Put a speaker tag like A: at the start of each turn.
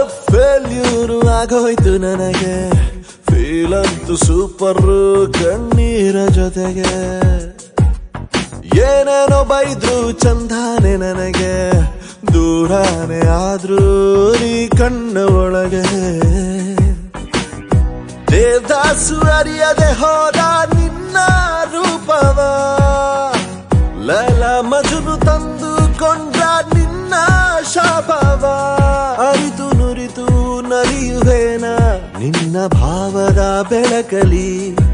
A: failure ಆಗೋಯ್ತು ನನಗೆ feel ಅಂತೂ ಸೂಪರ್ ಕಣ್ಣೀರ ಜೊತೆಗೆ ಏನೇನೋ ಬೈದ್ರು ಚಂದಾನೆ ನನಗೆ ದೂರಾನೆ ಆದ್ರೂ ನೀ ಕಣ್ಣ ಒಳಗೆ ದೇವದಾಸು ಅರಿಯದೆ ಹೋದ ನಿನ್ನ ರೂಪವ ಲಲ ಮಜುನು ತಂದುಕೊಂಡ ನಿನ್ನ ಶಾಪವ ಅರಿತು ನುರಿತು ನಲಿಯುವೇನ ನಿನ್ನ ಭಾವದ ಬೆಳಕಲಿ